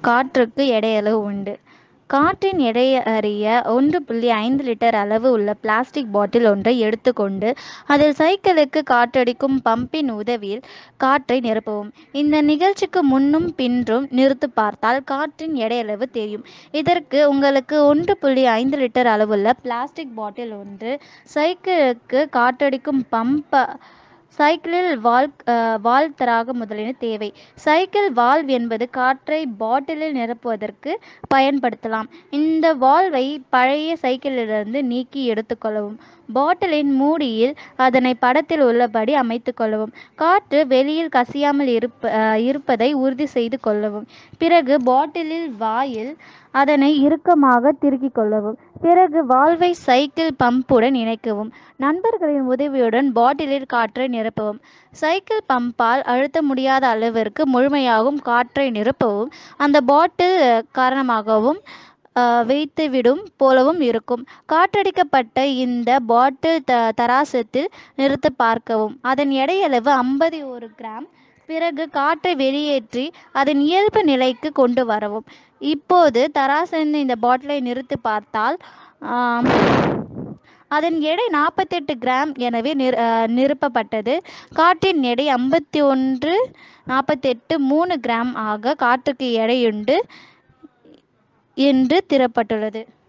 காற்றுக்கு எடையளவு உண்டு காற்றின் எடையை அறிய ஒன்று புள்ளி ஐந்து லிட்டர் அளவு உள்ள பிளாஸ்டிக் பாட்டில் ஒன்றை எடுத்துக்கொண்டு அதில் சைக்கிளுக்கு காற்றடிக்கும் பம்பின் உதவியில் காற்றை நிரப்பவும் இந்த நிகழ்ச்சிக்கு முன்னும் பின்றும் நிறுத்து பார்த்தால் காற்றின் எடையளவு தெரியும் இதற்கு உங்களுக்கு ஒன்று புள்ளி ஐந்து லிட்டர் அளவுள்ள பிளாஸ்டிக் பாட்டில் ஒன்று சைக்கிளுக்கு காற்றடிக்கும் பம்ப சைக்கிளில் வால் வால் தராக முதலியன தேவை சைக்கிள் வால்வ் என்பது காற்றை பாட்டிலில் நிரப்புவதற்கு பயன்படுத்தலாம் இந்த வால்வை பழைய சைக்கிளிலிருந்து நீக்கி எடுத்துக்கொள்ளவும் பாட்டிலின் மூடியில் அதனை படத்தில் உள்ளபடி அமைத்து கொள்ளவும் காற்று வெளியில் கசியாமல் இருப்ப இருப்பதை உறுதி செய்து கொள்ளவும் பிறகு பாட்டிலில் வாயில் அதனை இறுக்கமாக திருக்கிக் கொள்ளவும் பிறகு வால்வை சைக்கிள் பம்புடன் இணைக்கவும் நண்பர்களின் உதவியுடன் பாட்டிலில் காற்றை நிரப்பவும் சைக்கிள் பம்பால் அழுத்த முடியாத அளவிற்கு முழுமையாகவும் காற்றை நிரப்பவும் அந்த பாட்டில் காரணமாகவும் வைத்துவிடும் போலவும் இருக்கும் காற்றடிக்கப்பட்ட இந்த பாட்டில் த தராசத்தில் நிறுத்த பார்க்கவும் அதன் எடையளவு ஐம்பத்தி ஒரு கிராம் பிறகு காற்றை வெளியேற்றி அதன் இயல்பு நிலைக்கு கொண்டு வரவும் இப்போது தராசின் இந்த பாட்டிலை நிறுத்தி பார்த்தால் அதன் எடை நாற்பத்தெட்டு கிராம் எனவே நிர் நிரப்பப்பட்டது காற்றின் எடை ஐம்பத்தி ஒன்று நாற்பத்தெட்டு மூணு கிராம் ஆக காற்றுக்கு எடையுண்டு என்று திறப்பட்டுள்ளது